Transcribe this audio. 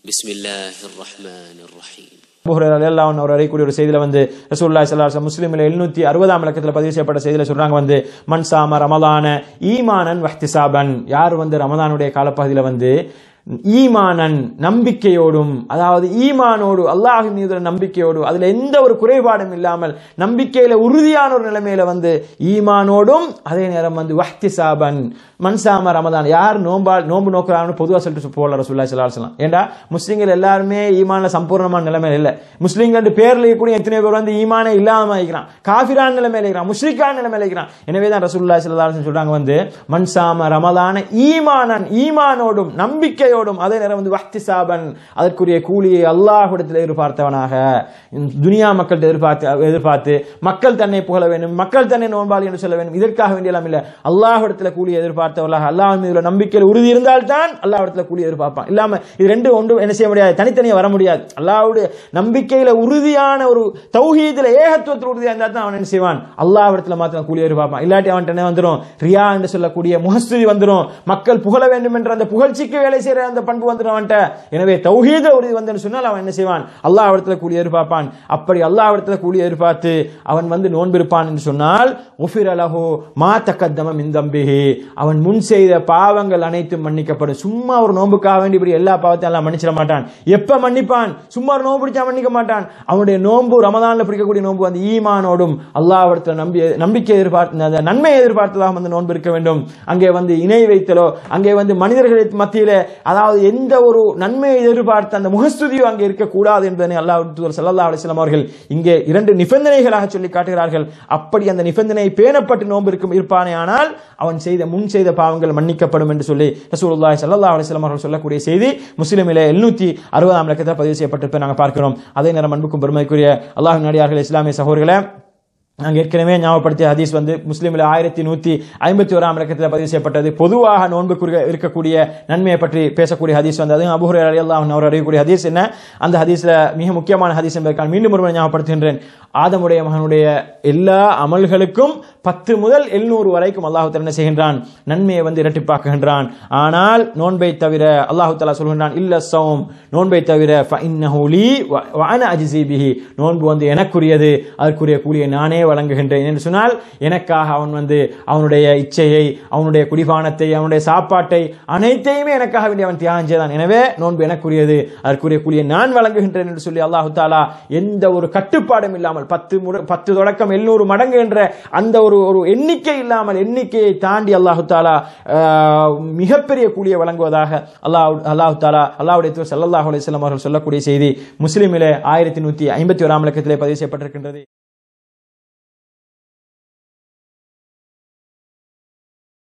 بسم الله الرحمن الرحيم எல்லாம் ஒரு அறியக்கூடிய ஒரு செய்தியில வந்து ரசூல்லாய் சல்லாஹ் முஸ்லீமில் எழுநூத்தி அறுபதாம் இலக்கத்தில் பதிவு செய்யப்பட்ட செய்தியில சொல்றாங்க வந்து மன்சாம ரமலான ஈமானன் வஹ்திசாபன் யார் வந்து ரமதானுடைய காலப்பகுதியில வந்து ஈமானன் நம்பிக்கையோடும் அதாவது ஈமானோடு அல்லாஹ் மீது நம்பிக்கையோடு அதுல எந்த ஒரு குறைபாடும் இல்லாமல் நம்பிக்கையில உறுதியான ஒரு நிலைமையில வந்து ஈமானோடும் அதே நேரம் வந்து வஹ்திசாபன் மன்சாம ரமதான் யார் நோம்பால் நோம்பு நோக்கிறாங்கன்னு பொதுவாக சொல்லிட்டு போல ரசூல்லா ஸல்லல்லாஹு அலைஹி ஏண்டா முஸ்லீம்கள் எல்லாருமே ஈமான்ல சம்பூர்ணமான நிலைமையில இல்ல முஸ்லீம்கள் பேர்ல கூட எத்தனை பேர் வந்து ஈமானே இல்லாம இருக்கிறான் காஃபிரான் நிலைமையில இருக்கிறான் முஸ்லிக்கான் நிலைமையில இருக்கிறான் எனவே தான் ரசூல்லா ஸல்லல்லாஹு அலைஹி சொல்றாங்க வந்து மன்சாம ரமதான ஈமானன் ஈமானோடும் நம்பிக்கையோடும் அதே நேரம் வந்து வஹ்திசாபன் அதற்குரிய கூலியை அல்லாஹ்விடத்தில் எதிர்பார்த்தவனாக துனியா மக்கள்கிட்ட எதிர்பார்த்து எதிர்பார்த்து மக்கள் தன்னை புகழ வேண்டும் மக்கள் தன்னை நோன்பாளி என்று சொல்ல வேண்டும் இதற்காக வேண்டியெல்லாம் இல்ல அல்லாஹ்விடத்தில் கூலி எதிர்பார்த்தவர்களாக அல்லாஹ் மீது நம்பிக்கையில் உறுதி இருந்தால்தான் அல்லாஹ்விடத்தில் கூலி எதிர்பார்ப்பான் இல்லாம இது ரெண்டு ஒன்று என்ன செய்ய முடியாது தனித்தனியாக வர முடியாது அல்லாஹ்வுடைய நம்பிக்கையில உறுதியான ஒரு தௌஹீதுல ஏகத்துவத்தில் உறுதியாக இருந்தால் தான் அவன் என்ன செய்வான் அல்லாஹ்விடத்தில் மாத்திரம் கூலி எதிர்பார்ப்பான் இல்லாட்டி அவன்கிட்ட என்ன வந்துடும் ரியா என்று சொல்லக்கூடிய முகஸ்துதி வந்துடும் மக்கள் புகழ வேண்டும் என்ற அந்த புகழ்ச்சிக்கு வேலை செய்யற அந்த பண்பு வந்துடும் அவன்கிட்ட எனவே தௌஹீத உறுதி வந்து சொன்னால் அவன் என்ன செய்வான் அல்லாஹ்விடத்தில் கூலி எதிர்பார்ப்பான் அப்படி அல்லாஹ்விடத்தில் கூலி எதிர்பார்த்து அவன் வந்து நோன்பிருப்பான் என்று சொன்னால் உஃபிர் அலஹு மா தக்கத்தம மிந்தம்பிஹி அவன் முன் செய்த பாவங்கள் அனைத்தும் மன்னிக்கப்படும் சும்மா ஒரு நோன்புக்காக வேண்டி இப்படி எல்லா பாவத்தையும் எல்லாம் மன்னிச்சிட மாட்டான் எப்ப மன்னிப்பான் சும்மா ஒரு நோன்பு பிடிச்சா மன்னிக்க மாட்டான் அவனுடைய நோன்பு ரமதான்ல பிடிக்கக்கூடிய நோன்பு அந்த ஈமானோடும் அல்லாஹ்விடத்தில் நம்பி நம்பிக்கை எதிர்பார்த்து அந்த நன்மையை எதிர்பார்த்ததாக வந்து நோன்பு இருக்க வேண்டும் அங்கே வந்து இணை வைத்தலோ அங்கே வந்து மனிதர்களுக்கு மத்தியில அதாவது எந்த ஒரு நன்மையை எதிர்பார்த்த அந்த முகஸ்துதியோ அங்கே இருக்கக்கூடாது என்பதனை அல்லாஹ் தூதர் ஸல்லல்லாஹு அலைஹி வஸல்லம் அவர்கள் இங்கே இரண்டு நிபந்தனைகளாக சொல்லி காட்டுகிறார்கள் அப்படி அந்த நிபந்தனை பேணப்பட்டு நோன்பு இருக்கும் இருப்பானே ஆனால் அவன் செய்த முன் செய்த பாவங்கள் மன்னிக்கப்படும் என்று சொல்லி ரசூலுல்லாஹி ஸல்லல்லாஹு அலைஹி வஸல்லம் அவர்கள் சொல்லக்கூடிய செய்தி முஸ்லிமிலே எழுநூத்தி அறுபதாம் இலக்கத்தில் பதிவு செய்யப்பட்டிருப்பதை நாங்கள் பார்க்கிறோம் அதே நேரம் அன்புக்கும் பெருமைக்குரிய அல்லாஹ் நடிகார்கள் இஸ்லாமிய சகோதரர்களே நாங்கள் ஏற்கனவே ஞாபகப்படுத்திய ஹதீஸ் வந்து முஸ்லீமில் ஆயிரத்தி நூற்றி ஐம்பத்தி ஓராம் இலக்கத்தில் பதிவு செய்யப்பட்டது பொதுவாக நோன்புக்குரிய இருக்கக்கூடிய நன்மையை பற்றி பேசக்கூடிய ஹதீஸ் வந்து அதுவும் அபுஹுரை அலி அல்லாஹ் அவர் அறியக்கூடிய ஹதீஸ் என்ன அந்த ஹதீஸில் மிக முக்கியமான ஹதீஸ் என்பதற்கான மீண்டும் ஒரு ஞாபகப்படுத்துகின்றேன் ஆதமுடைய மகனுடைய எல்லா அமல்களுக்கும் பத்து முதல் எழுநூறு வரைக்கும் அல்லாஹு தலா என்ன செய்கின்றான் நன்மையை வந்து இரட்டிப்பாக்குகின்றான் ஆனால் நோன்பை தவிர அல்லாஹு தலா சொல்கின்றான் இல்ல சௌம் நோன்பை தவிர அஜிசிபிஹி நோன்பு வந்து எனக்குரியது அதற்குரிய கூலியை நானே வழங்குகின்றேன் என்று சொன்னால் எனக்காக அவன் வந்து அவனுடைய இச்சையை அவனுடைய குடிபானத்தை அவனுடைய சாப்பாட்டை அனைத்தையுமே எனக்காக வேண்டி அவன் தியாகம் செய்தான் எனவே நோன்பு எனக்குரியது அதற்குரிய கூலியை நான் வழங்குகின்றேன் என்று சொல்லி அல்லாஹு தாலா எந்த ஒரு கட்டுப்பாடும் இல்லாமல் பத்து முறை பத்து தொடக்கம் எழுநூறு மடங்கு என்ற அந்த ஒரு ஒரு எண்ணிக்கை இல்லாமல் எண்ணிக்கையை தாண்டி அல்லாஹு தாலா மிகப்பெரிய கூலியை வழங்குவதாக அல்லாஹ் அல்லாஹு தாலா அல்லாஹுடைய தூர் சல்லாஹ் அலிஸ்லாம் அவர்கள் சொல்லக்கூடிய செய்தி முஸ்லீமிலே ஆயிரத்தி நூற்றி ஐம்பத்தி ஓராம் இலக்கத்திலே பதிவு செய்யப்பட்டிருக்கின்றது